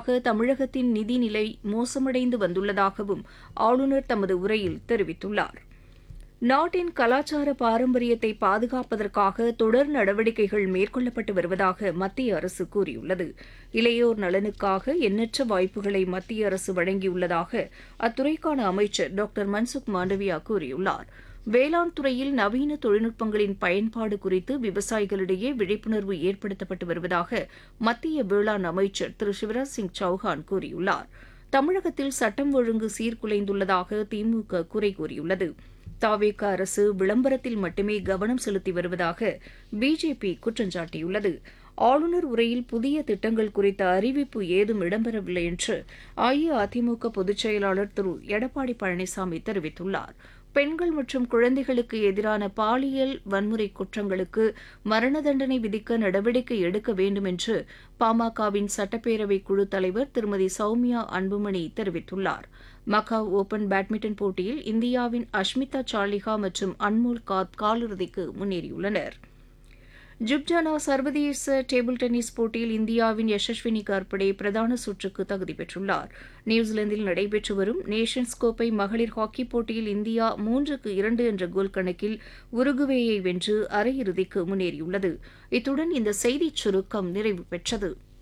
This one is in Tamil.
காரணமாக தமிழகத்தின் நிதிநிலை மோசமடைந்து வந்துள்ளதாகவும் ஆளுநர் தமது உரையில் தெரிவித்துள்ளார் நாட்டின் கலாச்சார பாரம்பரியத்தை பாதுகாப்பதற்காக தொடர் நடவடிக்கைகள் மேற்கொள்ளப்பட்டு வருவதாக மத்திய அரசு கூறியுள்ளது இளையோர் நலனுக்காக எண்ணற்ற வாய்ப்புகளை மத்திய அரசு வழங்கியுள்ளதாக அத்துறைக்கான அமைச்சர் டாக்டர் மன்சுக் மாண்டவியா கூறியுள்ளார் வேளாண் துறையில் நவீன தொழில்நுட்பங்களின் பயன்பாடு குறித்து விவசாயிகளிடையே விழிப்புணர்வு ஏற்படுத்தப்பட்டு வருவதாக மத்திய வேளாண் அமைச்சர் திரு சிவராஜ் சிங் சௌஹான் கூறியுள்ளார் தமிழகத்தில் சட்டம் ஒழுங்கு சீர்குலைந்துள்ளதாக திமுக குறை கூறியுள்ளது தாவேக அரசு விளம்பரத்தில் மட்டுமே கவனம் செலுத்தி வருவதாக பிஜேபி குற்றம் சாட்டியுள்ளது ஆளுநர் உரையில் புதிய திட்டங்கள் குறித்த அறிவிப்பு ஏதும் இடம்பெறவில்லை என்று அஇஅதிமுக பொதுச் செயலாளர் திரு எடப்பாடி பழனிசாமி தெரிவித்துள்ளார் பெண்கள் மற்றும் குழந்தைகளுக்கு எதிரான பாலியல் வன்முறை குற்றங்களுக்கு மரண தண்டனை விதிக்க நடவடிக்கை எடுக்க வேண்டும் என்று பாமகவின் சட்டப்பேரவை குழு தலைவர் திருமதி சௌமியா அன்புமணி தெரிவித்துள்ளார் மக்காவ் ஓபன் பேட்மிண்டன் போட்டியில் இந்தியாவின் அஷ்மிதா சாலிஹா மற்றும் அன்மோல் காத் காலிறுதிக்கு முன்னேறியுள்ளனர் ஜுப்ஜானா சர்வதேச டேபிள் டென்னிஸ் போட்டியில் இந்தியாவின் யசஸ்வினி கார்படே பிரதான சுற்றுக்கு தகுதி பெற்றுள்ளார் நியூசிலாந்தில் நடைபெற்று வரும் நேஷன்ஸ் கோப்பை மகளிர் ஹாக்கி போட்டியில் இந்தியா மூன்றுக்கு இரண்டு என்ற கோல் கணக்கில் உருகுவேயை வென்று அரையிறுதிக்கு முன்னேறியுள்ளது இத்துடன் இந்த செய்திச் சுருக்கம் நிறைவு பெற்றது